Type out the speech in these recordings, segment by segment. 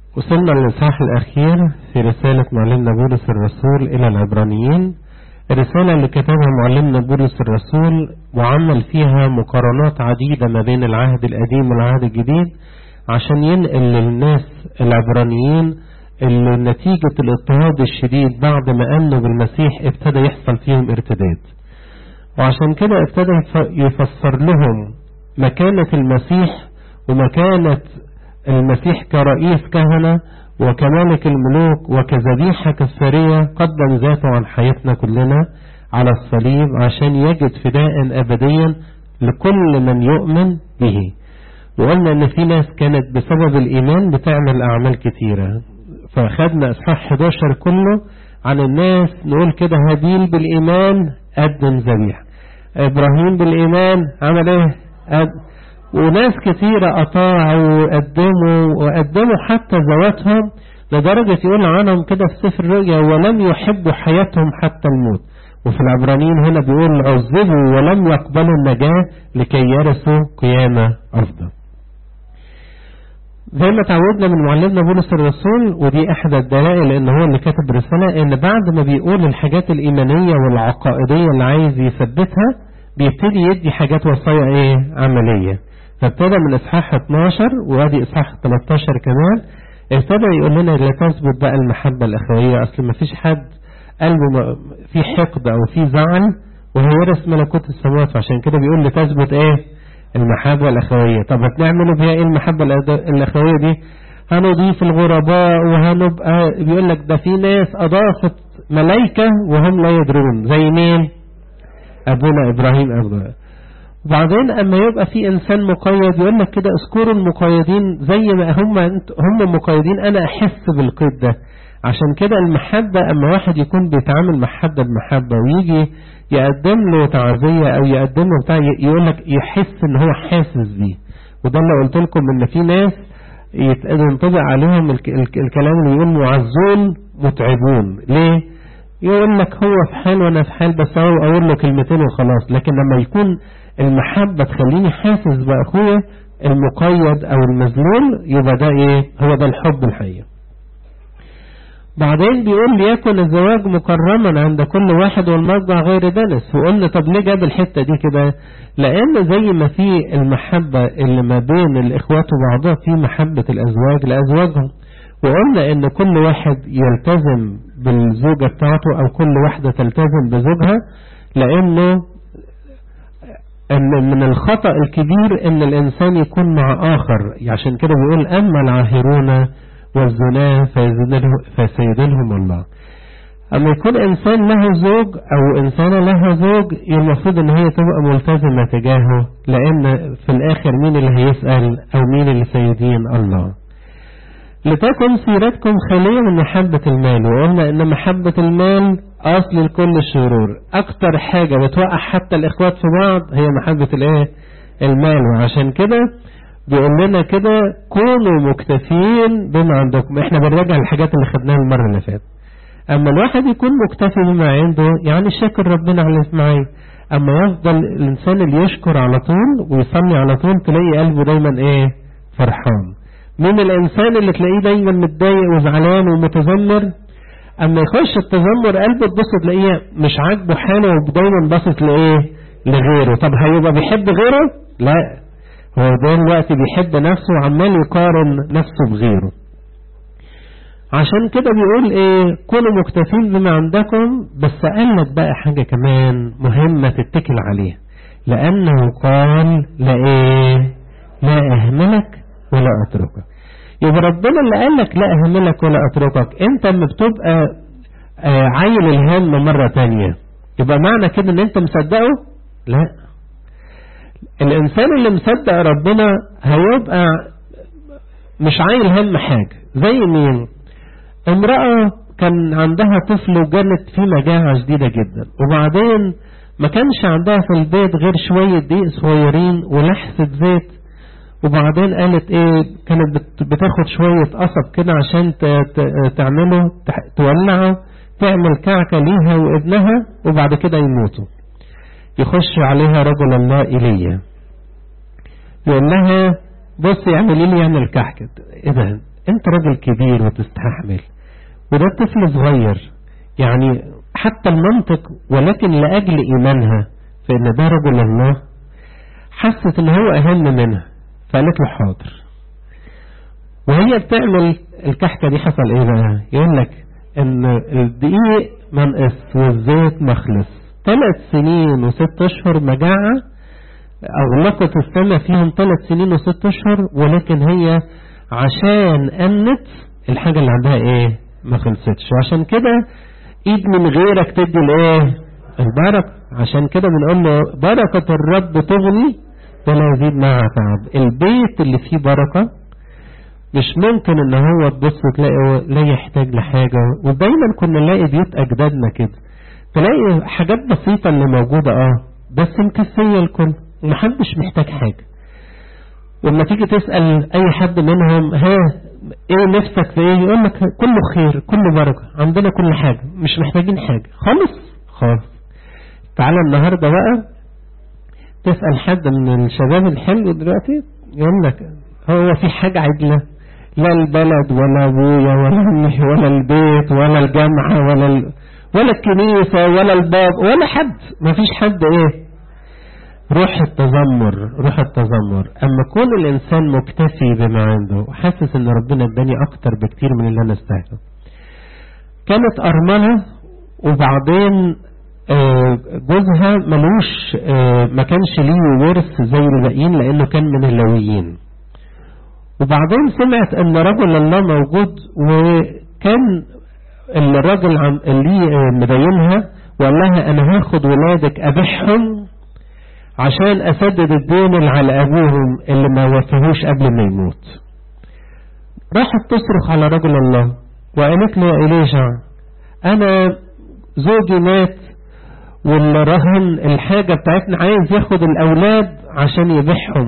وصلنا للإصحاح الأخير في رسالة معلمنا بولس الرسول إلى العبرانيين الرسالة اللي كتبها معلمنا بولس الرسول وعمل فيها مقارنات عديدة ما بين العهد القديم والعهد الجديد عشان ينقل للناس العبرانيين اللي نتيجة الاضطهاد الشديد بعد ما آمنوا بالمسيح ابتدى يحصل فيهم ارتداد وعشان كده ابتدى يفسر لهم مكانة المسيح ومكانة المسيح كرئيس كهنة وكمالك الملوك وكذبيحة كفارية قدم ذاته عن حياتنا كلنا على الصليب عشان يجد فداء أبديا لكل من يؤمن به وقلنا ان في ناس كانت بسبب الإيمان بتعمل أعمال كتيرة فأخذنا إصحاح 11 كله عن الناس نقول كده هابيل بالإيمان قدم ذبيحة إبراهيم بالإيمان عمل إيه؟ قد وناس كتيرة أطاعوا وقدموا وقدموا حتى ذواتهم لدرجة يقول عنهم كده في سفر الرؤيا ولم يحبوا حياتهم حتى الموت وفي العبرانيين هنا بيقول عذبوا ولم يقبلوا النجاة لكي يرثوا قيامة أفضل زي ما تعودنا من معلمنا بولس الرسول ودي احدى الدلائل ان هو اللي كتب رسالة ان بعد ما بيقول الحاجات الايمانية والعقائدية اللي عايز يثبتها بيبتدي يدي حاجات وصايا ايه عملية فابتدى من اصحاح 12 وادي اصحاح 13 كمان ابتدى يقول لنا لا تثبت بقى المحبة الاخوية اصل ما فيش حد قلبه في حقد او في زعل وهيرث ملكوت السماوات فعشان كده بيقول لتثبت ايه المحبة الأخوية طب هتعملوا بيها ايه المحبة الأخوية دي هنضيف الغرباء وهنبقى بيقول لك ده في ناس أضافت ملايكة وهم لا يدرون زي مين أبونا إبراهيم أبونا وبعدين أما يبقى في إنسان مقيد يقول لك كده اذكروا المقيدين زي ما هم هم مقيدين أنا أحس بالقيد ده عشان كده المحبة أما واحد يكون بيتعامل مع حد بمحبة ويجي يقدم له تعزية أو يقدم له بتاع يقول لك يحس إن هو حاسس بيه وده اللي قلت لكم إن في ناس ينطبق عليهم الكلام اللي يقول معزون متعبون ليه؟ يقول لك هو في حال وأنا في حال بس هو أقول له كلمتين وخلاص لكن لما يكون المحبة تخليني حاسس بأخويا المقيد أو المذلول يبقى ده إيه؟ هو ده الحب الحقيقي بعدين بيقول ليكن الزواج مكرما عند كل واحد والمرضع غير دنس وقلنا طب ليه جاب الحتة دي كده لأن زي ما في المحبة اللي ما بين الإخوات وبعضها في محبة الأزواج لأزواجهم وقلنا إن كل واحد يلتزم بالزوجة بتاعته أو كل واحدة تلتزم بزوجها لأنه أن من الخطأ الكبير إن الإنسان يكون مع آخر عشان كده بيقول أما العاهرون والزنا فسيدلهم الله أما يكون إنسان له زوج أو إنسانة لها زوج المفروض إن هي تبقى ملتزمة تجاهه لأن في الآخر مين اللي هيسأل أو مين اللي سيدين الله لتكن سيرتكم خالية من محبة المال وقلنا إن محبة المال أصل لكل الشرور أكتر حاجة بتوقع حتى الإخوات في بعض هي محبة الإيه المال وعشان كده بيقول لنا كده كونوا مكتفين بما عندكم احنا بنراجع الحاجات اللي خدناها المرة اللي فاتت اما الواحد يكون مكتفي بما عنده يعني شاكر ربنا على اللي معاه اما يفضل الانسان اللي يشكر على طول ويصلي على طول تلاقي قلبه دايما ايه فرحان مين الانسان اللي تلاقيه دايما متضايق وزعلان ومتذمر اما يخش التذمر قلبه تبص تلاقيه مش عاجبه حاله ودايما باصص لايه لغيره طب هيبقى بيحب غيره لا هو ده الوقت بيحب نفسه وعمال يقارن نفسه بغيره عشان كده بيقول ايه كونوا مكتفين بما عندكم بس قال لك بقى حاجة كمان مهمة تتكل عليها لأنه قال لا ايه لا أهملك ولا أتركك يبقى ربنا اللي قال لك لا أهملك ولا أتركك انت لما بتبقى آه عايل الهم مرة تانية يبقى معنى كده ان انت مصدقه لا الإنسان اللي مصدق ربنا هيبقى مش عايل هم حاجة زي مين امرأة كان عندها طفل وجنت في مجاعة شديدة جدا وبعدين ما كانش عندها في البيت غير شوية دقيق صغيرين ولحسة زيت وبعدين قالت ايه كانت بتاخد شوية قصب كده عشان تعمله تولعه تعمل كعكة ليها وابنها وبعد كده يموتوا يخش عليها رجل الله إيليا يقول لها بصي اعملي لي يعني الكحك ايه ده انت راجل كبير وتستحمل وده طفل صغير يعني حتى المنطق ولكن لأجل إيمانها فإن ده رجل الله حست إن هو أهم منها فقالت له حاضر وهي بتعمل الكحكة دي حصل إيه بقى يقول لك إن الدقيق منقص والزيت مخلص ثلاث سنين وست أشهر مجاعة أغلقت السنة فيهم ثلاث سنين وست أشهر ولكن هي عشان أمنت الحاجة اللي عندها إيه ما خلصتش وعشان كده ايد من غيرك تدي الايه البركة عشان كده بنقول له بركة الرب تغني ولا يزيد معها تعب البيت اللي فيه بركة مش ممكن ان هو تبص تلاقي لا يحتاج لحاجة ودايما كنا نلاقي بيوت اجدادنا كده تلاقي حاجات بسيطة اللي موجودة اه بس مكفية الكل ومحدش محتاج حاجة ولما تيجي تسأل اي حد منهم ها ايه نفسك في ايه يقول لك كله خير كله بركة عندنا كل حاجة مش محتاجين حاجة خالص خالص تعالى النهاردة بقى تسأل حد من الشباب الحلو دلوقتي يقول لك هو في حاجة عدلة لا البلد ولا ابويا ولا امي ولا البيت ولا الجامعة ولا ال... ولا الكنيسة ولا الباب ولا حد ما فيش حد ايه روح التذمر روح التذمر اما كون الانسان مكتفي بما عنده وحاسس ان ربنا اداني اكتر بكتير من اللي انا استاهله كانت ارملة وبعدين جوزها ملوش ما كانش ليه ورث زي الباقيين لانه كان من اللويين وبعدين سمعت ان رجل الله موجود وكان الراجل اللي مدينها وقال لها انا هاخد ولادك ابيعهم عشان أسدد الدين اللي على أبوهم اللي ما وفهوش قبل ما يموت راحت تصرخ على رجل الله وقالت له يا إليشع أنا زوجي مات والرهن الحاجة بتاعتنا عايز ياخد الأولاد عشان يبيعهم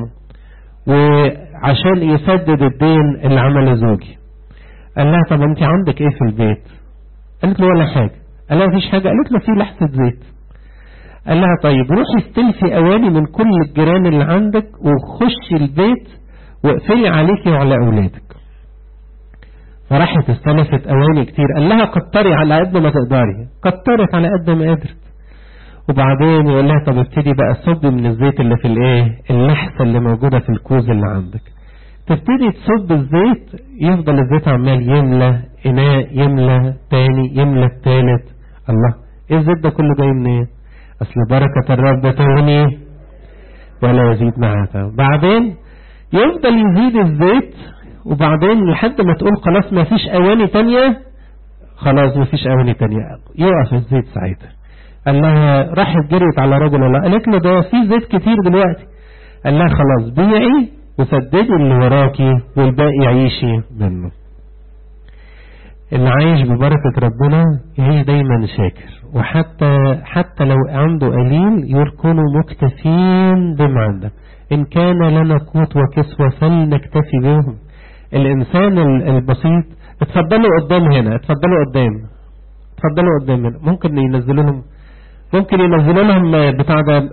وعشان يسدد الدين اللي عمله زوجي قال لها طب انت عندك ايه في البيت قالت له ولا حاجة قال لها مفيش حاجة قالت له في لحسة زيت قال لها طيب روحي استلفي اواني من كل الجيران اللي عندك وخشي البيت واقفلي عليكي وعلى اولادك فراحت استلفت اواني كتير قال لها كتري على قد ما تقدري كترت على قد ما قدرت وبعدين يقول لها طب ابتدي بقى صبي من الزيت اللي في الايه اللحسه اللي موجوده في الكوز اللي عندك تبتدي تصب الزيت يفضل الزيت عمال يملى اناء يملى تاني يملى التالت الله ايه الزيت ده كله جاي منين إيه؟ أصل بركة الرب تغني ولا يزيد معها بعدين يفضل يزيد الزيت وبعدين لحد ما تقول خلاص ما فيش أواني تانية خلاص ما فيش أواني تانية يقف الزيت ساعتها قال لها راحت جريت على رجل الله قالت له ده في زيت كتير دلوقتي قال لها خلاص بيعي وسددي اللي وراكي والباقي عيشي منه اللي عايش ببركة ربنا يعيش دايما شاكر وحتى حتى لو عنده قليل يكونوا مكتفين بما عنده إن كان لنا قوت وكسوة فلنكتفي بهم الإنسان البسيط اتفضلوا قدام هنا اتفضلوا قدام اتفضلوا قدام هنا ممكن ينزلوا لهم ممكن ينزلوا لهم بتاع ده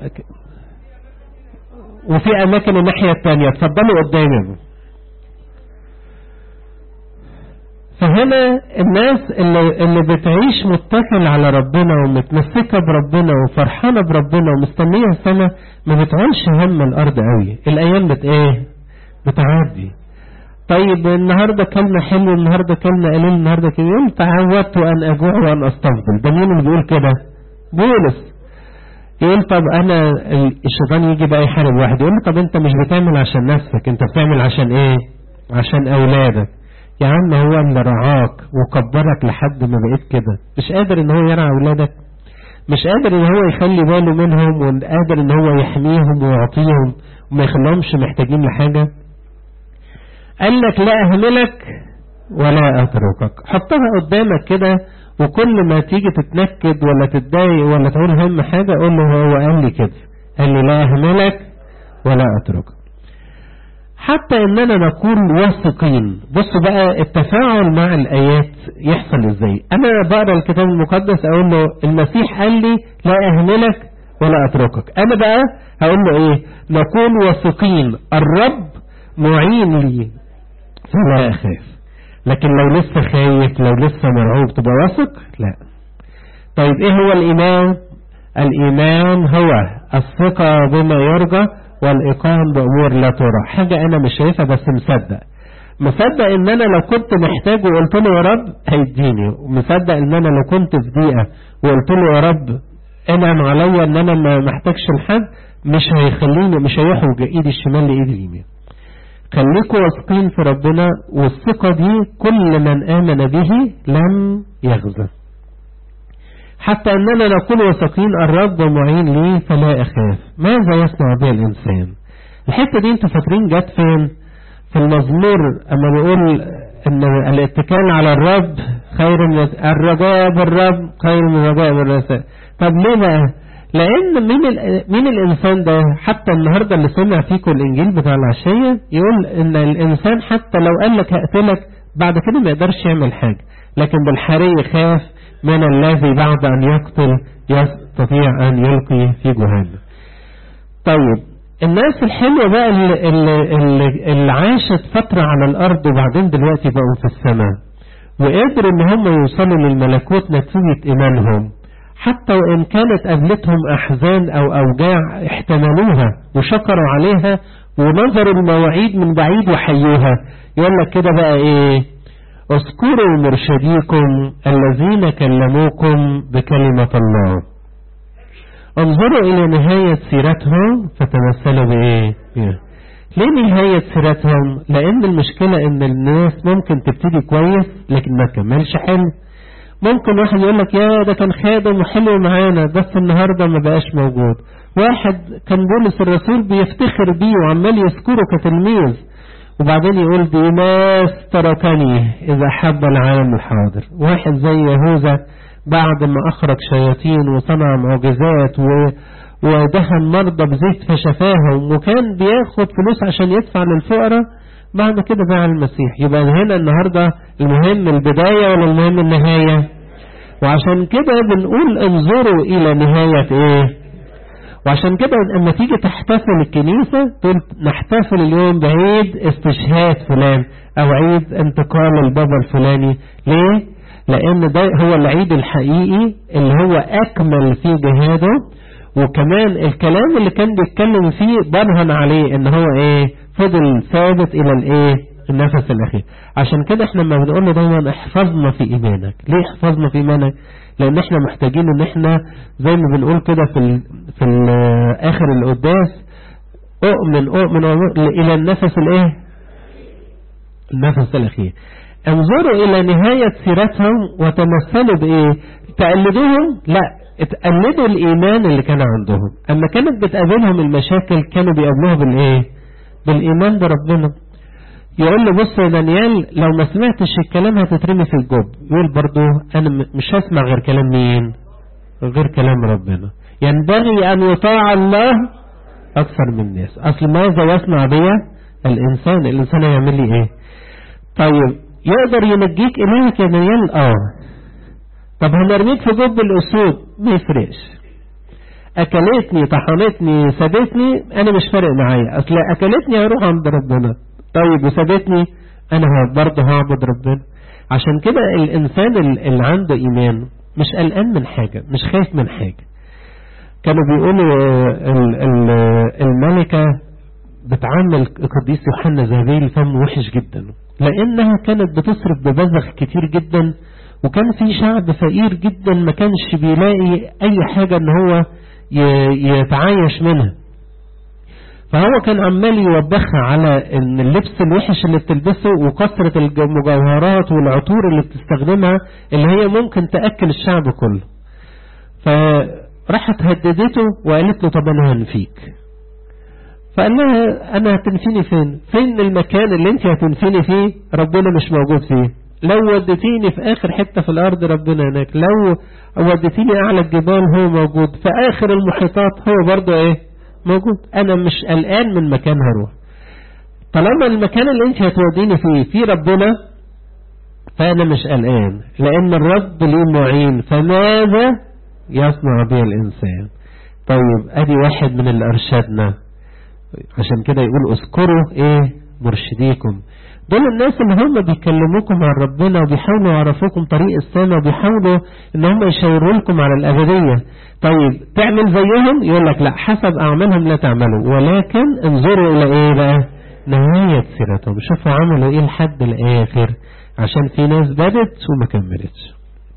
وفي أماكن الناحية الثانية اتفضلوا قدام فهنا الناس اللي, اللي بتعيش متكل على ربنا ومتمسكة بربنا وفرحانة بربنا ومستنية السنة ما بتعولش هم الأرض قوي الأيام بت ايه بتعدي طيب النهاردة كلمة حلوة النهاردة كلمة قليل النهاردة كده يوم تعودت أن أجوع وأن أستفضل ده مين اللي بيقول كده بولس يقول طب أنا الشيطان يجي بقى يحارب واحد يقول له طب أنت مش بتعمل عشان نفسك أنت بتعمل عشان إيه عشان أولادك يا عم هو اللي رعاك وكبرك لحد ما بقيت كده مش قادر ان هو يرعى اولادك مش قادر ان هو يخلي باله منهم وقادر ان هو يحميهم ويعطيهم وما يخليهمش محتاجين لحاجة قال لك لا اهملك ولا اتركك حطها قدامك كده وكل ما تيجي تتنكد ولا تتضايق ولا تقول هم حاجة قول له هو قال لي كده قال لي لا اهملك ولا اتركك حتى اننا نكون واثقين بصوا بقى التفاعل مع الايات يحصل ازاي انا بقرا الكتاب المقدس اقول له المسيح قال لي لا اهملك ولا اتركك انا بقى هقول له ايه نكون واثقين الرب معين لي فلا اخاف لكن لو لسه خايف لو لسه مرعوب تبقى واثق لا طيب ايه هو الايمان الايمان هو الثقة بما يرجى والايقان بامور لا ترى حاجة انا مش شايفها بس مصدق مصدق ان انا لو كنت محتاج وقلت له يا رب هيديني ومصدق ان انا لو كنت في ضيقه وقلت له يا رب انعم عليا ان انا ما محتاجش لحد مش هيخليني مش هيحوج ايدي الشمال لايدي اليمين خليكوا واثقين في ربنا والثقة دي كل من آمن به لم يغزى حتى أننا نكون واثقين الرب معين لي فلا أخاف ماذا يصنع به الإنسان الحتة دي انتوا فاكرين جت فين في المزمور أما بيقول أن الاتكال على الرب خير من الرجاء بالرب خير من الرجاء بالرساء طب ليه بقى لأن مين, مين الإنسان ده حتى النهاردة اللي سمع فيكم الإنجيل بتاع العشية يقول إن الإنسان حتى لو قال لك هقتلك بعد كده ما يقدرش يعمل حاجة لكن بالحري يخاف من الذي بعد أن يقتل يستطيع أن يلقي في جهنم طيب الناس الحلوة بقى اللي, اللي, اللي عاشت فترة على الأرض وبعدين دلوقتي بقوا في السماء وقدروا إن هم يوصلوا للملكوت نتيجة إيمانهم حتى وإن كانت قابلتهم أحزان أو أوجاع احتملوها وشكروا عليها ونظروا المواعيد من بعيد وحيوها يقول لك كده بقى إيه اذكروا مرشديكم الذين كلموكم بكلمة الله انظروا إلى نهاية سيرتهم فتمثلوا بإيه ليه نهاية سيرتهم لأن المشكلة إن الناس ممكن تبتدي كويس لكن ما تكملش حلو ممكن واحد يقول لك يا ده كان خادم وحلو معانا بس النهارده ما بقاش موجود واحد كان بولس الرسول بيفتخر بيه وعمال يذكره كتلميذ وبعدين يقول دي ناس تركني إذا حب العالم الحاضر واحد زي يهوذا بعد ما أخرج شياطين وصنع معجزات و... ودهن مرضى بزيت فشفاهم وكان بياخد فلوس عشان يدفع للفقراء بعد كده باع المسيح يبقى هنا النهاردة المهم البداية ولا المهم النهاية وعشان كده بنقول انظروا إلى نهاية إيه وعشان كده لما تيجي تحتفل الكنيسة تقول نحتفل اليوم بعيد استشهاد فلان أو عيد انتقال البابا الفلاني ليه؟ لأن ده هو العيد الحقيقي اللي هو أكمل في جهاده وكمان الكلام اللي كان بيتكلم فيه برهن عليه ان هو ايه فضل ثابت الى الايه النفس الاخير عشان كده احنا لما بنقول له دايما احفظنا في ايمانك ليه احفظنا في ايمانك لان احنا محتاجين ان احنا زي ما بنقول كده في ال في ال اخر القداس اؤمن اؤمن, أؤمن الى النفس الايه النفس الاخير انظروا الى نهاية سيرتهم وتمثلوا بايه تقلدوهم لا اتقلدوا الايمان اللي كان عندهم اما كانت بتقابلهم المشاكل كانوا بيقابلوها بالايه بالايمان بربنا يقول له بص يا دانيال لو ما سمعتش الكلام هتترمي في الجب يقول برضو انا مش هسمع غير كلام مين غير كلام ربنا ينبغي ان يطاع الله اكثر من الناس اصل ماذا يصنع بيا الانسان الانسان هيعمل لي ايه طيب يقدر ينجيك الهك يا دانيال اه طب هنرميك في جب الاسود ما يفرقش اكلتني طحنتني سابتني انا مش فارق معايا اصل اكلتني هروح عند ربنا طيب وسابتني انا برضه هعبد ربنا عشان كده الانسان اللي عنده ايمان مش قلقان من حاجة مش خايف من حاجة كانوا بيقولوا الملكة بتعامل قديس يوحنا زهبيل فم وحش جدا لانها كانت بتصرف ببذخ كتير جدا وكان في شعب فقير جدا ما كانش بيلاقي اي حاجة ان هو يتعايش منها فهو كان عمال يوبخها على ان اللبس الوحش اللي بتلبسه وكثرة المجوهرات والعطور اللي بتستخدمها اللي هي ممكن تأكل الشعب كله فراحت هددته وقالت له طب انا هنفيك فقال لها انا هتنفيني فين فين المكان اللي انت هتنفيني فيه ربنا مش موجود فيه لو وديتيني في اخر حتة في الارض ربنا هناك لو وديتيني اعلى الجبال هو موجود في اخر المحيطات هو برضه ايه موجود انا مش قلقان من مكان هروح طالما المكان اللي انت هتوديني فيه في ربنا فانا مش قلقان لان الرب ليه معين فماذا يصنع به الانسان طيب ادي واحد من اللي ارشدنا عشان كده يقول اذكروا ايه مرشديكم دول الناس اللي هم بيكلموكم عن ربنا وبيحاولوا يعرفوكم طريق السماء وبيحاولوا ان هم يشاوروا لكم على الابديه طيب تعمل زيهم يقول لك لا حسب اعمالهم لا تعملوا ولكن انظروا الى ايه بقى نهايه سيرتهم شوفوا عملوا ايه لحد الاخر عشان في ناس بدت وما كملتش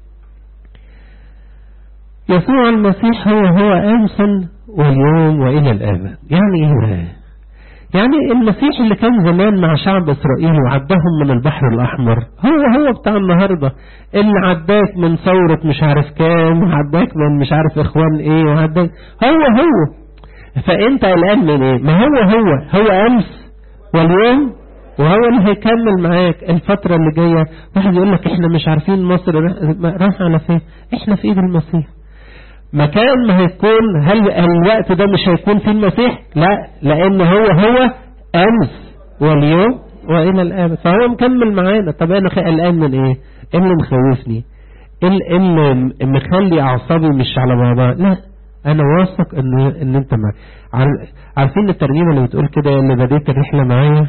يسوع المسيح هو هو امسا واليوم والى الابد يعني ايه بقى يعني المسيح اللي كان زمان مع شعب اسرائيل وعداهم من البحر الاحمر هو هو بتاع النهارده اللي عداك من ثوره مش عارف كام وعداك من مش عارف اخوان ايه وعداك هو هو فانت قلقان من ايه ما هو هو هو امس واليوم وهو اللي هيكمل معاك الفتره اللي جايه واحد يقول لك احنا مش عارفين مصر راح على فين احنا في ايد المسيح مكان ما هيكون هل الوقت ده مش هيكون فيه المسيح لا لان هو هو امس واليوم والى الابد فهو مكمل معانا طب انا قلقان من ايه ايه اللي مخوفني ايه اللي مخلي اعصابي مش على بعضها لا انا واثق ان ان انت معايا عارفين الترنيمه اللي بتقول كده اللي بديت الرحله معايا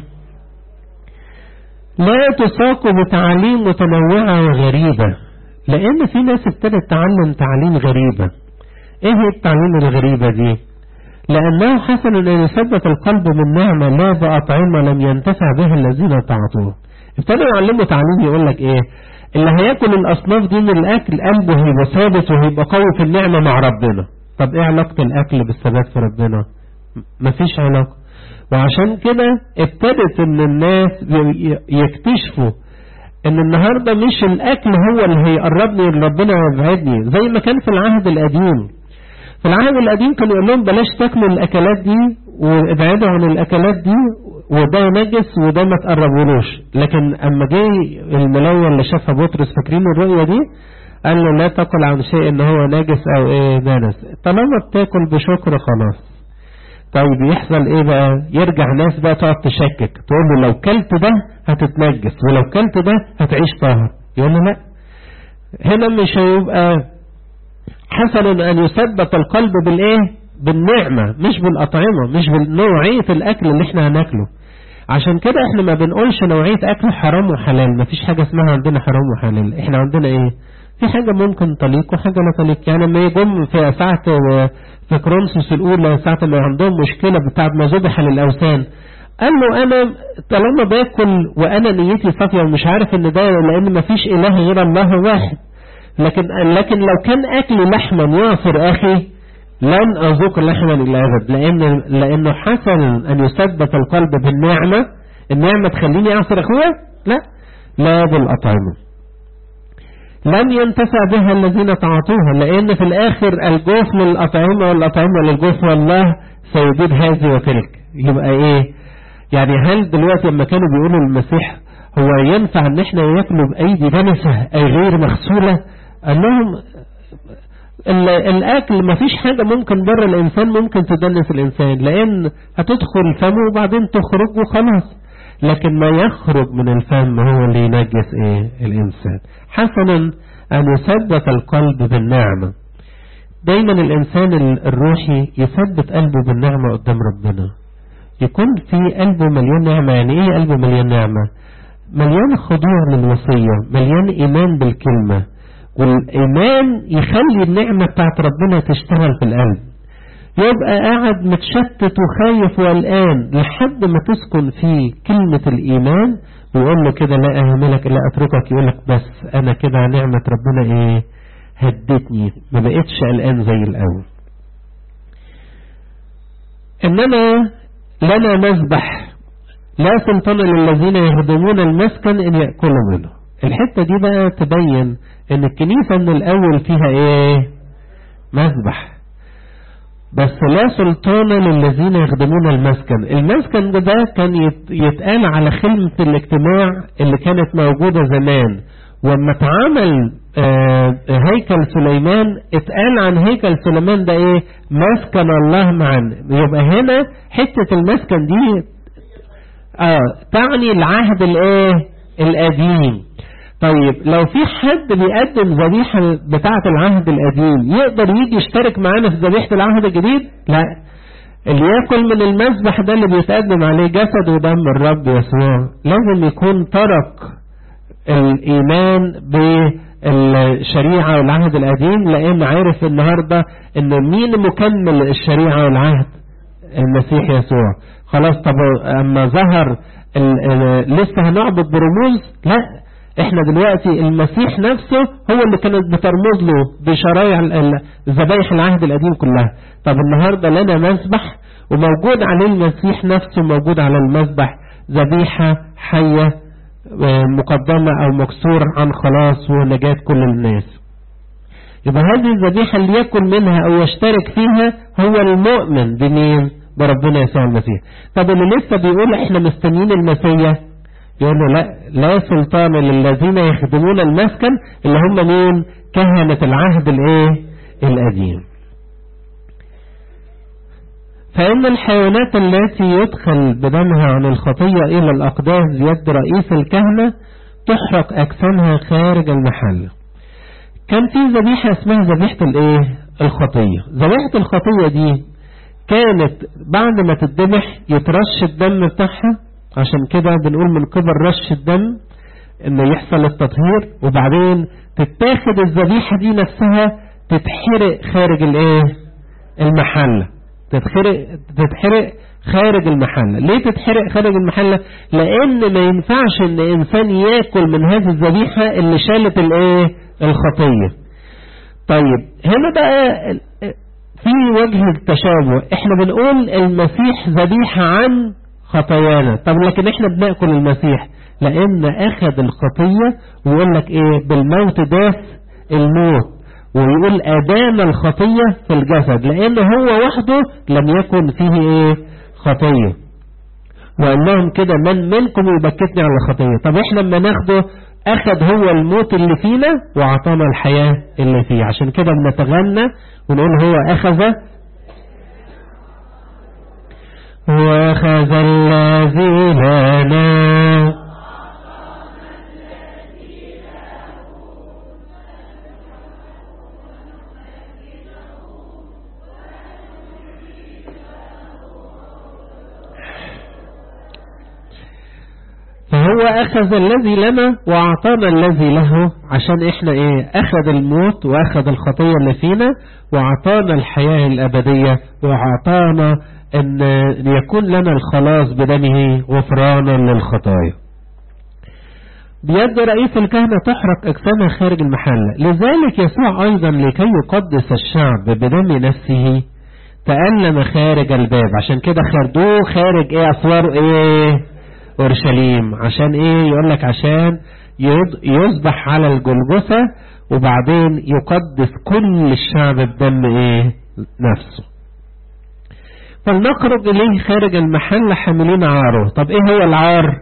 لا تساق بتعاليم متنوعه وغريبه لان في ناس ابتدت تعلم تعليم غريبه ايه هي التعليم الغريبة دي لأنه حسن أن يثبت القلب من نعمة لا بأطعمة لم ينتفع بها الذين تعطوه ابتدوا يعلموا تعليم يقول لك ايه اللي هياكل الأصناف دي من الأكل قلبه هيبقى ثابت وهيبقى قوي في النعمة مع ربنا طب ايه علاقة الأكل بالثبات في ربنا مفيش علاقة وعشان كده ابتدت ان الناس يكتشفوا ان النهاردة مش الأكل هو اللي هيقربني لربنا ويبعدني زي ما كان في العهد القديم في العهد القديم كان يقول لهم بلاش تاكلوا الاكلات دي وابعدوا عن الاكلات دي وده نجس وده ما تقربولوش لكن اما جه الملايه اللي شافها بطرس فاكرين الرؤيه دي قال له لا تاكل عن شيء ان هو نجس او ايه دانس طالما بتاكل بشكر خلاص طيب يحصل ايه بقى يرجع ناس بقى تقعد تشكك تقول له لو كلت ده هتتنجس ولو كلت ده هتعيش طاهر يقول له لا هنا مش هيبقى حسن أن يثبت القلب بالإيه بالنعمة مش بالأطعمة مش بنوعية الأكل اللي احنا هناكله عشان كده احنا ما بنقولش نوعية أكل حرام وحلال ما فيش حاجة اسمها عندنا حرام وحلال احنا عندنا ايه في حاجة ممكن تليق وحاجة لا تليق يعني لما يجم في ساعة في كرونسوس الأولى ساعة اللي عندهم مشكلة بتاعت ما ذبح للأوثان قال له أنا طالما باكل وأنا نيتي صافية ومش عارف إن ده لأن ما فيش إله غير الله واحد لكن لكن لو كان أكل لحما يعصر أخي لن أذوق لحما إلى أبد لأن لأنه حسن أن يثبت القلب بالنعمة النعمة تخليني أعصر أخويا لا لا بالأطعمة لم ينتفع بها الذين تعاطوها لأن في الآخر الجوف للأطعمة والأطعمة للجوف والله سيجيب هذه وتلك يبقى إيه يعني هل دلوقتي لما كانوا بيقولوا للمسيح هو ينفع ان احنا ياكلوا بايدي دنسة اي غير مغسولة قال لهم الاكل ما فيش حاجة ممكن بره الانسان ممكن تدنس الانسان لان هتدخل فمه وبعدين تخرج وخلاص لكن ما يخرج من الفم هو اللي ينجس ايه الانسان حسنا ان يثبت القلب بالنعمة دايما الانسان الروحي يثبت قلبه بالنعمة قدام ربنا يكون في قلبه مليان نعمة يعني ايه قلبه مليان نعمة مليان خضوع للوصية مليان ايمان بالكلمة والايمان يخلي النعمة بتاعت ربنا تشتغل في القلب يبقى قاعد متشتت وخايف وقلقان لحد ما تسكن فيه كلمة الايمان ويقول له كده لا اهملك لا اتركك يقول لك بس انا كده نعمة ربنا ايه هدتني ما بقتش قلقان زي الاول انما لنا مذبح لا سلطان للذين يهدمون المسكن ان يأكلوا منه الحتة دي بقى تبين ان الكنيسة من الاول فيها ايه مذبح بس لا سلطان للذين يخدمون المسكن المسكن ده كان يتقال على خدمة الاجتماع اللي كانت موجودة زمان وما اتعمل آه هيكل سليمان اتقال عن هيكل سليمان ده ايه مسكن الله معنا يبقى هنا حتة المسكن دي آه تعني العهد الايه القديم طيب لو في حد بيقدم ذبيحة بتاعة العهد القديم يقدر يجي يشترك معانا في ذبيحة العهد الجديد لا اللي ياكل من المذبح ده اللي بيتقدم عليه جسد ودم الرب يسوع لازم يكون ترك الإيمان بالشريعة والعهد القديم لأن عارف النهاردة إن مين مكمل الشريعة والعهد المسيح يسوع خلاص طب أما ظهر لسه هنعبد برموز لا احنا دلوقتي المسيح نفسه هو اللي كانت بترمز له بشرايع ذبايح العهد القديم كلها طب النهارده لنا مذبح وموجود عليه المسيح نفسه موجود على المذبح ذبيحة حية مقدمة أو مكسور عن خلاص ونجاة كل الناس يبقى هذه الذبيحة اللي يأكل منها أو يشترك فيها هو المؤمن بمين بربنا يسوع المسيح طب اللي لسه بيقول احنا مستنيين المسيح يقول له لا لا سلطان للذين يخدمون المسكن اللي هم مين كهنة العهد الايه القديم فإن الحيوانات التي يدخل بدمها عن الخطية إلى الأقداس يد رئيس الكهنة تحرق أجسامها خارج المحل كان في ذبيحة اسمها ذبيحة الإيه؟ الخطية ذبيحة الخطية دي كانت بعد ما تتذبح يترش الدم بتاعها عشان كده بنقول من قبل رش الدم انه يحصل التطهير وبعدين تتاخد الذبيحة دي نفسها تتحرق خارج الايه المحلة تتحرق تتحرق خارج المحلة ليه تتحرق خارج المحلة لان ما ينفعش ان انسان ياكل من هذه الذبيحة اللي شالت الايه الخطية طيب هنا بقى في وجه التشابه احنا بنقول المسيح ذبيحة عن خطايانا طب لكن احنا بناكل المسيح لان اخذ الخطية ويقول لك ايه بالموت داس الموت ويقول ادام الخطية في الجسد لان هو وحده لم يكن فيه ايه خطية وقال لهم كده من منكم يبكتني على الخطية طب احنا لما ناخده اخذ هو الموت اللي فينا واعطانا الحياة اللي فيه عشان كده بنتغنى ونقول هو اخذ واخذ الذي لنا فهو أخذ الذي لنا وأعطانا الذي له عشان إحنا إيه أخذ الموت وأخذ الخطية اللي فينا وأعطانا الحياة الأبدية وأعطانا أن يكون لنا الخلاص بدمه غفرانا للخطايا بيد رئيس الكهنة تحرق أجسامها خارج المحلة لذلك يسوع أيضا لكي يقدس الشعب بدم نفسه تألم خارج الباب عشان كده خردوه خارج ايه أسوار ايه اورشليم عشان ايه يقول لك عشان يذبح على الجلجثة وبعدين يقدس كل الشعب بدم ايه نفسه فلنخرج اليه خارج المحل حاملين عاره طب ايه هو العار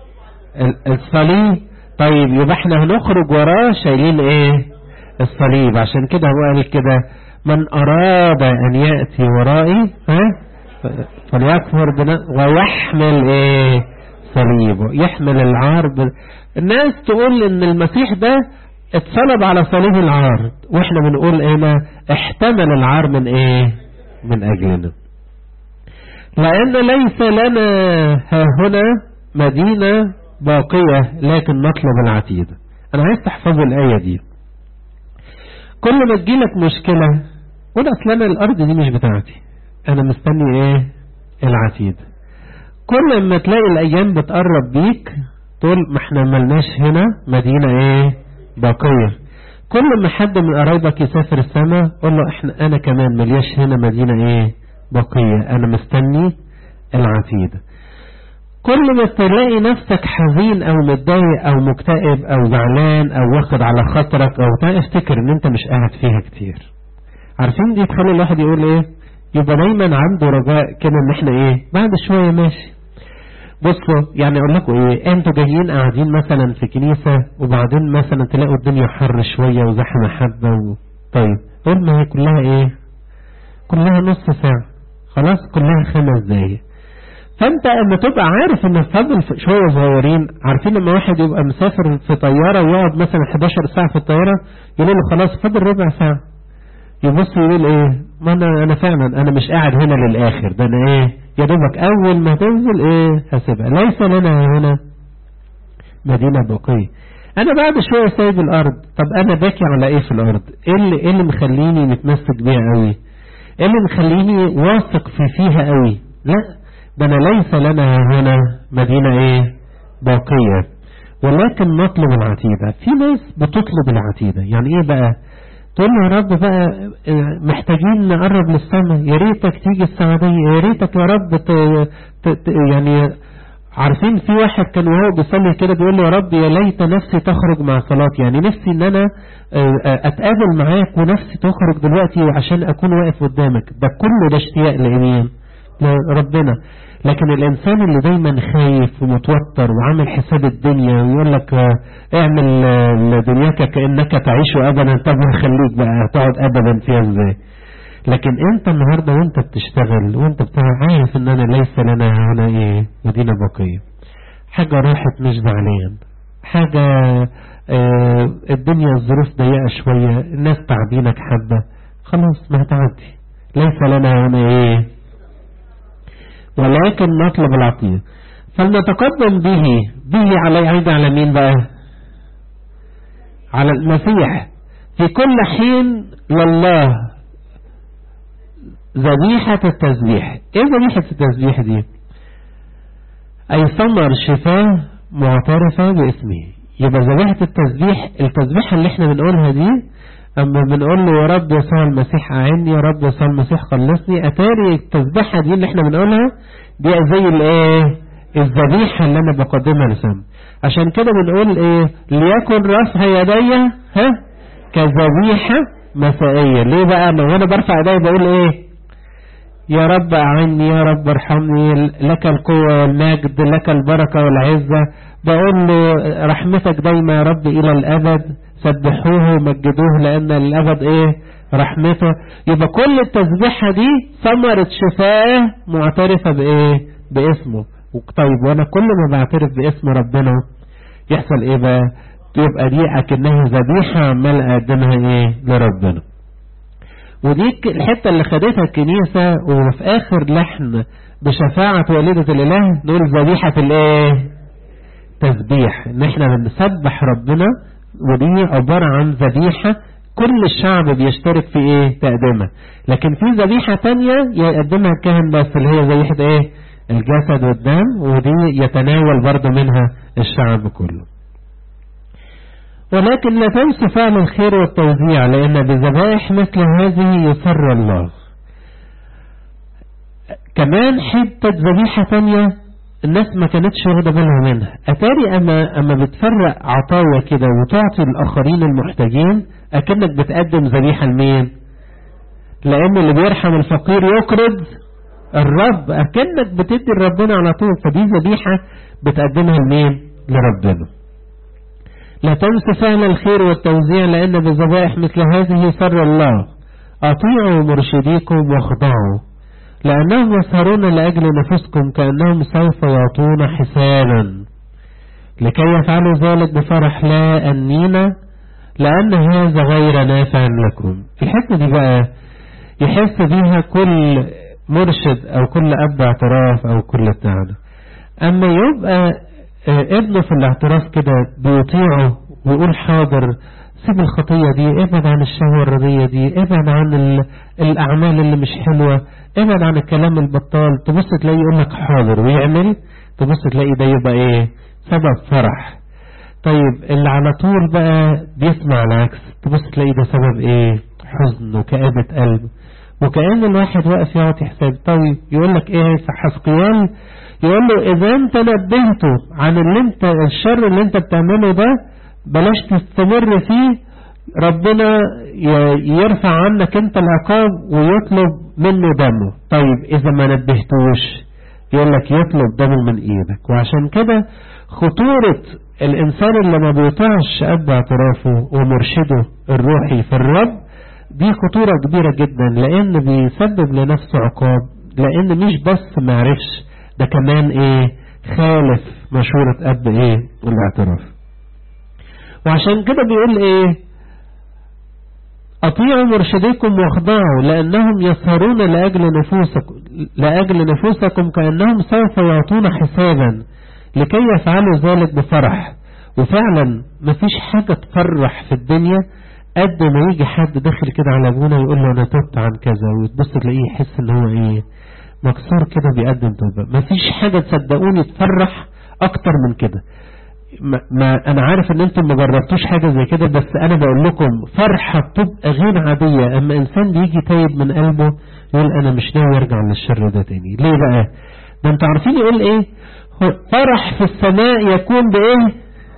الصليب طيب يبقى احنا هنخرج وراه شايلين ايه الصليب عشان كده هو قال كده من اراد ان يأتي ورائي ها فليكفر ويحمل ايه صليبه يحمل العار ب... الناس تقول ان المسيح ده اتصلب على صليب العار واحنا بنقول ايه احتمل العار من ايه من اجلنا لان ليس لنا ها هنا مدينة باقية لكن نطلب العتيد انا عايز تحفظوا الاية دي كل ما تجيلك مشكلة قول اصل انا الارض دي مش بتاعتي انا مستني ايه العتيد كل ما تلاقي الايام بتقرب بيك تقول ما احنا ملناش هنا مدينة ايه باقية كل ما حد من قرايبك يسافر السماء قول له احنا انا كمان ملياش هنا مدينة ايه باقية انا مستني العتيد كل ما تلاقي نفسك حزين او متضايق او مكتئب او زعلان او واخد على خاطرك او افتكر ان انت مش قاعد فيها كتير عارفين دي تخلي الواحد يقول ايه يبقى دايما عنده رجاء كده ان احنا ايه بعد شوية ماشي بصوا يعني اقول لكم ايه انتوا جايين قاعدين مثلا في كنيسة وبعدين مثلا تلاقوا الدنيا حر شوية وزحمة حبة و... طيب قول ما هي كلها ايه كلها نص ساعة خلاص كلها خمس دقايق فانت اما تبقى عارف ان فضل شوية صغيرين عارفين لما واحد يبقى مسافر في طيارة ويقعد مثلا 11 ساعة في الطيارة يقول له خلاص فضل ربع ساعة يبص يقول ايه ما انا انا فعلا انا مش قاعد هنا للاخر ده انا ايه يا دوبك اول ما تنزل ايه هسيبها ليس لنا هنا مدينة باقية انا بعد شوية سايب الارض طب انا باكي على ايه في الارض ايه اللي, إيه اللي مخليني متمسك بيها قوي ايه اللي مخليني واثق في فيها قوي لا ده انا ليس لنا هنا مدينة ايه باقية ولكن نطلب العتيدة في ناس بتطلب العتيدة يعني ايه بقى تقول له يا رب بقى محتاجين نقرب للسماء يا ريتك تيجي السعودية يا ريتك يا رب ت... ت... ت... يعني عارفين في واحد كان وهو بيصلي كده بيقول له يا رب يا ليت نفسي تخرج مع صلاتي يعني نفسي ان انا اتقابل معاك ونفسي تخرج دلوقتي وعشان اكون واقف قدامك ده كله ده اشتياق لمين لربنا لكن الانسان اللي دايما خايف ومتوتر وعامل حساب الدنيا ويقول لك اعمل دنياك كانك تعيش ابدا طب خليك بقى تقعد ابدا فيها ازاي لكن انت النهارده وانت بتشتغل وانت بتعمل عارف ان انا ليس لنا هنا ايه مدينه باقيه حاجه راحت مش زعلان حاجه اه الدنيا الظروف ضيقه شويه الناس تعبينك حبه خلاص ما هتعدي ليس لنا هنا ايه ولكن نطلب العطيه فلنتقدم به به على عيد على مين بقى على المسيح في كل حين لله ذبيحة التسبيح ايه ذبيحة التسبيح دي اي ثمر شفاه معترفة باسمه يبقى ذبيحة التسبيح التسبيحة اللي احنا بنقولها دي اما بنقول له يا رب يسوع المسيح اعني يا رب يسوع المسيح خلصني اتاري التسبيحة دي اللي احنا بنقولها دي زي الايه الذبيحة اللي انا بقدمها لسم عشان كده بنقول ايه ليكن رفع يدي ها كذبيحة مسائية ليه بقى لو انا برفع ايدي بقول ايه يا رب أعني يا رب ارحمني لك القوة والمجد لك البركة والعزة بقول له رحمتك دايما يا رب إلى الأبد سبحوه ومجدوه لأن الأبد إيه رحمته يبقى كل التسبيحة دي ثمرة شفاه معترفة بإيه باسمه طيب وأنا كل ما بعترف باسم ربنا يحصل إيه بقى يبقى دي أكنها ذبيحة عمال أقدمها إيه لربنا ودي الحتة اللي خدتها الكنيسة وفي آخر لحن بشفاعة والدة الإله نقول ذبيحة الإيه؟ تسبيح إن إحنا بنسبح ربنا ودي عبارة عن ذبيحة كل الشعب بيشترك في إيه؟ تقدمها لكن في ذبيحة تانية يقدمها الكاهن بس اللي هي ذبيحة إيه؟ الجسد والدم ودي يتناول برضه منها الشعب كله ولكن لا تنسوا فعل الخير والتوزيع لأن بذبائح مثل هذه يسر الله كمان حتة ذبيحة تانية الناس ما كانتش واخدة بالها منها أتاري أما, أما بتفرق عطايا كده وتعطي الآخرين المحتاجين أكنك بتقدم ذبيحة لمين لأن اللي بيرحم الفقير يقرض الرب أكنك بتدي لربنا على طول فدي ذبيحة بتقدمها لمين لربنا لا تنس فعل الخير والتوزيع لأن بذبائح مثل هذه سر الله أطيعوا مرشديكم واخضعوا لأنهم يسهرون لأجل نفسكم كأنهم سوف يعطون حسابا لكي يفعلوا ذلك بفرح لا أنينا لأن هذا غير نافع لكم الحكمة دي بقى يحس بيها كل مرشد أو كل أب اعتراف أو كل بتاعنا أما يبقى ابنه في الاعتراف كده بيطيعه ويقول حاضر سيب الخطية دي ابعد عن الشهوة الردية دي ابعد عن الأعمال اللي مش حلوة ابعد عن الكلام البطال تبص تلاقيه يقول لك حاضر ويعمل تبص تلاقي ده يبقى ايه سبب فرح طيب اللي على طول بقى بيسمع العكس تبص تلاقي ده سبب ايه حزن وكآبة قلب وكأن الواحد واقف يعطي حساب طيب يقول لك ايه حسقيال يقول له اذا انت نبهته عن اللي انت الشر اللي انت بتعمله ده بلاش تستمر فيه ربنا يرفع عنك انت العقاب ويطلب منه دمه طيب اذا ما نبهتوش يقول لك يطلب دمه من ايدك وعشان كده خطورة الانسان اللي ما بيطيعش اب اعترافه ومرشده الروحي في الرب دي خطورة كبيرة جدا لان بيسبب لنفسه عقاب لان مش بس معرفش ده كمان ايه خالف مشورة اب ايه الاعتراف وعشان كده بيقول ايه أطيعوا مرشديكم واخضعوا لأنهم يسهرون لأجل نفوسكم, لأجل نفوسكم كأنهم سوف يعطون حسابا لكي يفعلوا ذلك بفرح وفعلا مفيش حاجة تفرح في الدنيا قد ما يجي حد داخل كده على ابونا يقول له انا تبت عن كذا وتبص تلاقيه يحس ان هو ايه مكسور كده بيقدم توبة مفيش حاجة تصدقوني تفرح اكتر من كده ما, ما انا عارف ان انتم ما جربتوش حاجة زي كده بس انا بقول لكم فرحة بتبقى غير عادية اما انسان بيجي تايب من قلبه يقول انا مش ناوي ارجع للشر ده تاني ليه بقى ده انتوا عارفين يقول ايه فرح في السماء يكون بايه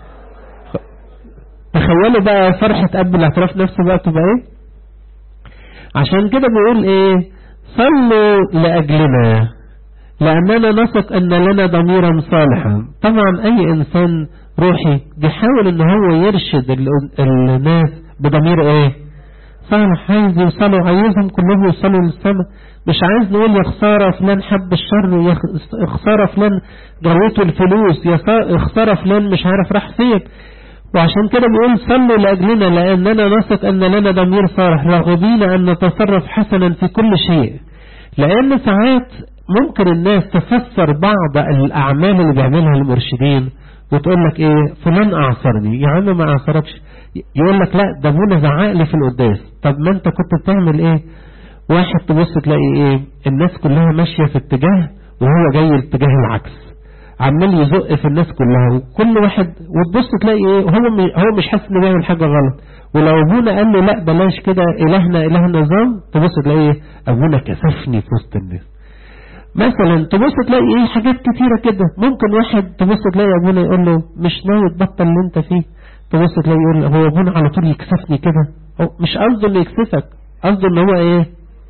تخيلوا بقى فرحة قبل الاعتراف نفسه بقى تبقى ايه عشان كده بيقول ايه صلوا لأجلنا لأننا نثق أن لنا ضميرا صالحا طبعا أي إنسان روحي بيحاول أن هو يرشد الناس بضمير إيه صالح عايز يوصلوا عايزهم كلهم يوصلوا للسماء مش عايز نقول يا خسارة فلان حب الشر يا خسارة فلان جروته الفلوس يا خسارة فلان مش عارف راح فين وعشان كده بيقول صلوا لأجلنا لأننا نثق أن لنا ضمير صالح راغبين أن نتصرف حسنا في كل شيء لأن ساعات ممكن الناس تفسر بعض الأعمال اللي بيعملها المرشدين وتقول لك إيه فلان أعصرني يا عم ما أعصركش يقول لك لا ده ابونا زعق لي في القداس طب ما أنت كنت بتعمل إيه واحد تبص تلاقي إيه الناس كلها ماشية في اتجاه وهو جاي الاتجاه العكس عمال يزق في الناس كلها وكل واحد وتبص تلاقي ايه هو هو مش حاسس انه بيعمل حاجه غلط ولو ابونا قال له لا بلاش كده الهنا اله نظام تبص تلاقي ايه ابونا كسفني في وسط الناس مثلا تبص تلاقي ايه حاجات كتيره كده ممكن واحد تبص تلاقي ابونا يقول له مش ناوي تبطل اللي انت فيه تبص تلاقي يقول هو ابونا على طول يكسفني كده هو مش قصده انه يكسفك قصده ان هو ايه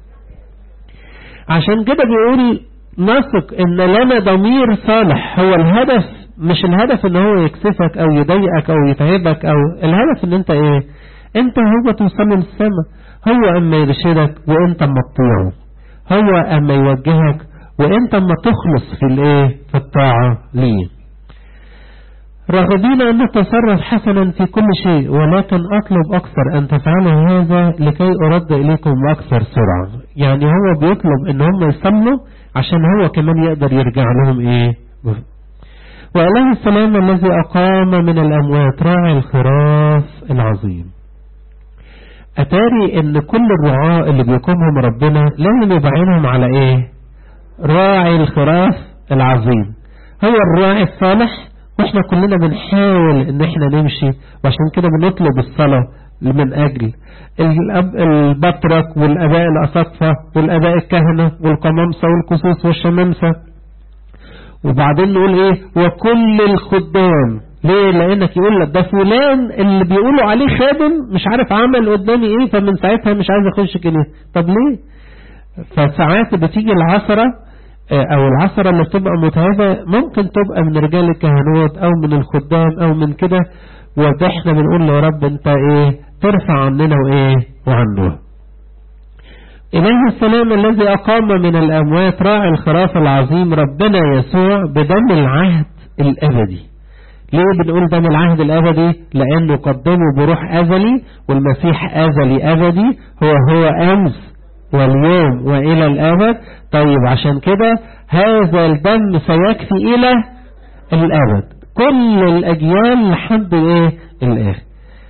عشان كده بيقول نثق ان لنا ضمير صالح هو الهدف مش الهدف ان هو يكسفك او يضايقك او يتعبك او الهدف ان انت ايه انت هو توصل للسماء هو اما يرشدك وانت اما تطيعه هو اما يوجهك وانت اما تخلص في الايه في الطاعة ليه راغبين أن نتصرف حسنا في كل شيء ولكن أطلب أكثر أن تفعلوا هذا لكي أرد إليكم بأكثر سرعة يعني هو بيطلب أن هم يصلوا عشان هو كمان يقدر يرجع لهم إيه وإله السلام الذي أقام من الأموات راعي الخراف العظيم أتاري أن كل الرعاة اللي بيقومهم ربنا لازم يبعينهم على إيه راعي الخراف العظيم هو الراعي الصالح واحنا كلنا بنحاول ان احنا نمشي وعشان كده بنطلب الصلاة من اجل الأب البطرك والاباء الاساقفة والاباء الكهنة والقمامسة والقصوص والشمامسة وبعدين نقول ايه وكل الخدام ليه لانك يقول لك ده فلان اللي بيقولوا عليه خادم مش عارف عمل قدامي ايه فمن ساعتها مش عايز اخش كده طب ليه فساعات بتيجي العصره او العصرة اللي بتبقى متعبة ممكن تبقى من رجال الكهنوت او من الخدام او من كده واحنا بنقول له يا رب انت ايه ترفع عننا وايه وعنه إله السلام الذي أقام من الأموات راعي الخراف العظيم ربنا يسوع بدم العهد الأبدي ليه بنقول دم العهد الأبدي لأنه قدمه بروح أزلي والمسيح أزلي أبدي هو هو أمس واليوم وإلى الأبد طيب عشان كده هذا الدم سيكفي إلى الأبد كل الأجيال لحد إيه الآخر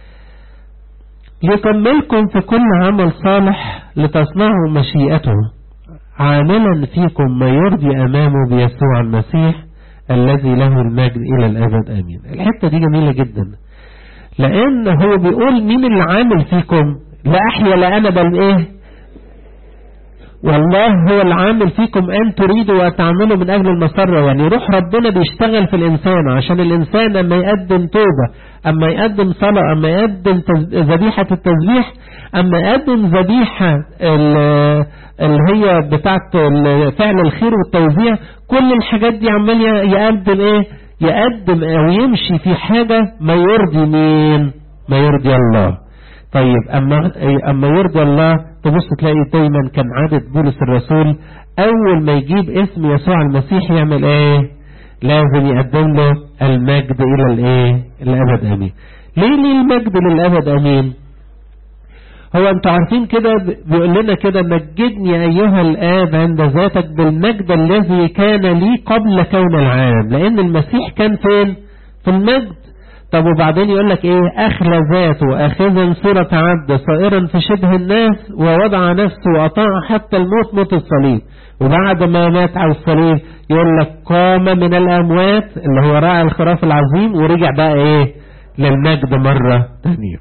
يكملكم في كل عمل صالح لتصنعوا مشيئته عاملا فيكم ما يرضي أمامه بيسوع المسيح الذي له المجد إلى الأبد آمين الحتة دي جميلة جدا لأن هو بيقول مين اللي عامل فيكم لا أحيا لا أنا بل إيه والله هو العامل فيكم أن تريدوا وتعملوا من أجل المسرة يعني روح ربنا بيشتغل في الإنسان عشان الإنسان أما يقدم توبة أما يقدم صلاة أما يقدم ذبيحة التسبيح أما يقدم ذبيحة اللي هي بتاعت فعل الخير والتوزيع كل الحاجات دي عمال يقدم إيه يقدم أو يمشي في حاجة ما يرضي مين ما يرضي الله طيب أما, أما يرضي الله تبص تلاقي دايما كان عادة بولس الرسول أول ما يجيب اسم يسوع المسيح يعمل إيه لازم يقدم له المجد إلى الإيه الأبد أمين ليه ليه المجد للأبد أمين هو انتوا عارفين كده بيقول لنا كده مجدني ايها الاب عند ذاتك بالمجد الذي كان لي قبل كون العالم لان المسيح كان فين في المجد طب وبعدين يقول لك ايه اخلى ذاته اخذا صورة عبد صائرا في شبه الناس ووضع نفسه واطاع حتى الموت موت الصليب وبعد ما مات على الصليب يقول لك قام من الاموات اللي هو راعي الخراف العظيم ورجع بقى ايه للمجد مرة ثانية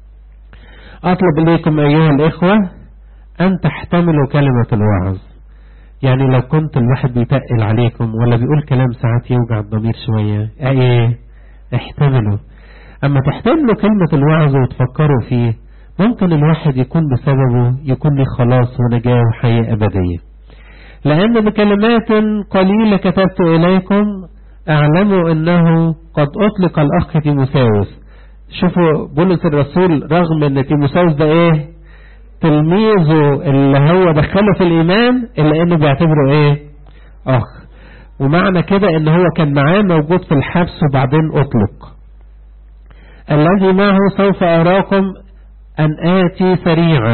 اطلب اليكم ايها الاخوة ان تحتملوا كلمة الوعظ يعني لو كنت الواحد بيتقل عليكم ولا بيقول كلام ساعات يوجع الضمير شوية ايه احتملوا اما تحتملوا كلمة الوعظ وتفكروا فيه ممكن الواحد يكون بسببه يكون لي خلاص ونجاة وحياة أبدية لأن بكلمات قليلة كتبت إليكم اعلموا أنه قد أطلق الأخ تيموساوس شوفوا بولس الرسول رغم أن تيموساوس ده إيه تلميذه اللي هو دخله في الإيمان إلا أنه بيعتبره إيه أخ ومعنى كده ان هو كان معاه موجود في الحبس وبعدين اطلق الذي معه سوف اراكم ان اتي سريعا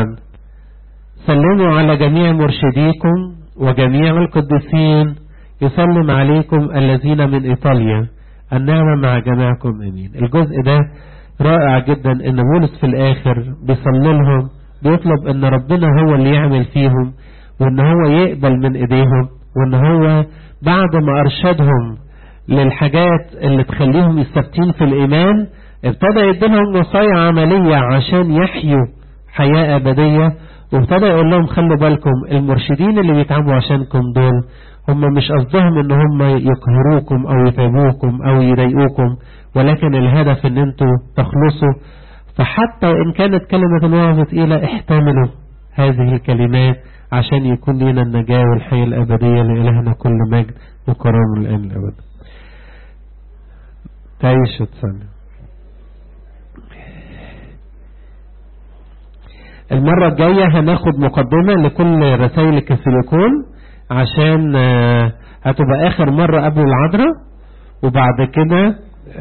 سلموا على جميع مرشديكم وجميع القديسين يسلم عليكم الذين من ايطاليا النعمة مع جميعكم امين الجزء ده رائع جدا ان بولس في الاخر بيصلي لهم بيطلب ان ربنا هو اللي يعمل فيهم وان هو يقبل من ايديهم وان هو بعد ما أرشدهم للحاجات اللي تخليهم يثبتين في الإيمان ابتدى يديلهم وصايا عملية عشان يحيوا حياة أبدية وابتدى يقول لهم خلوا بالكم المرشدين اللي بيتعبوا عشانكم دول هم مش قصدهم ان هم يقهروكم او يتعبوكم او يضايقوكم ولكن الهدف ان انتوا تخلصوا فحتى وان كانت كلمة الوعظ تقيلة احتملوا هذه الكلمات عشان يكون لنا النجاة والحياة الأبدية لإلهنا كل مجد وكرام الآن الأبد تعيش وتسلم المرة الجاية هناخد مقدمة لكل رسائل الكاثوليكون عشان هتبقى آخر مرة قبل العذراء وبعد كده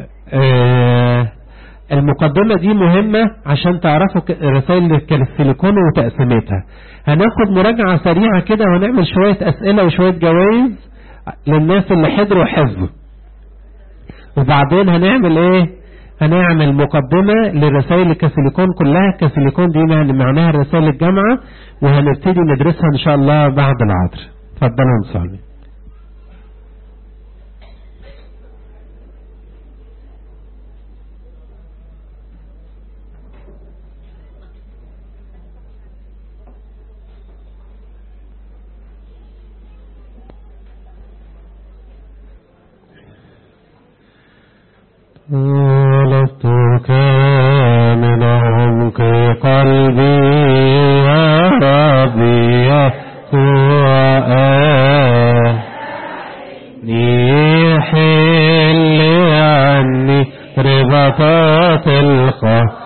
المقدمة دي مهمة عشان تعرفوا رسائل الكاثوليكون وتقسيمتها هناخد مراجعة سريعة كده وهنعمل شوية أسئلة وشوية جوائز للناس اللي حضروا حفظ وبعدين هنعمل ايه هنعمل مقدمة لرسائل الكاثوليكون كلها الكاثوليكون دي يعني معناها رسائل الجامعة وهنبتدي ندرسها ان شاء الله بعد العصر اتفضلوا نصلي ولدتك من عمق قلبي يا ربي يسوع حل عني ربطات الخطايا